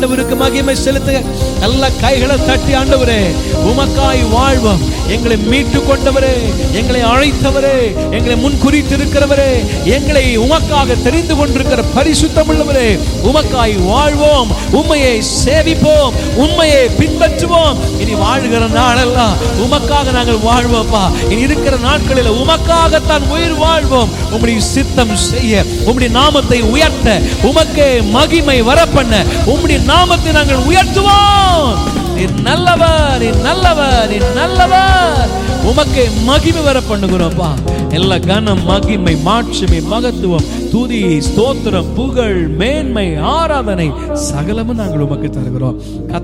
ஆண்டவருக்கு மகிமை செலுத்துங்க நல்ல கைகளை தட்டி ஆண்டவரே உமக்காய் வாழ்வோம் எங்களை மீட்டு கொண்டவரே எங்களை அழைத்தவரே எங்களை முன்குறித்து இருக்கிறவரே எங்களை உமக்காக தெரிந்து கொண்டிருக்கிற பரிசுத்தம் உள்ளவரே உமக்காய் வாழ்வோம் உண்மையை சேவிப்போம் உண்மையை பின்பற்றுவோம் இனி வாழ்கிற நாளெல்லாம் உமக்காக நாங்கள் வாழ்வோம்ப்பா இனி இருக்கிற நாட்களில் உமக்காகத்தான் உயிர் வாழ்வோம் உம்முடைய சித்தம் செய்ய உம்முடைய நாமத்தை உயர்த்த உமக்கே மகிமை வரப்பண்ண உம்முடைய நாமத்தை நாங்கள் உயர்த்துவோம் நீர் நல்லவர் நீர் நல்லவர் நீர் நல்லவர் உமக்கே மகிமை வர பண்ணுகிறோம்ப்பா எல்லா கனம் மகிமை மாட்சிமை மகத்துவம் துதி ஸ்தோத்திரம் புகழ் மேன்மை ஆராதனை சகலமும் நாங்கள் உமக்கு தருகிறோம்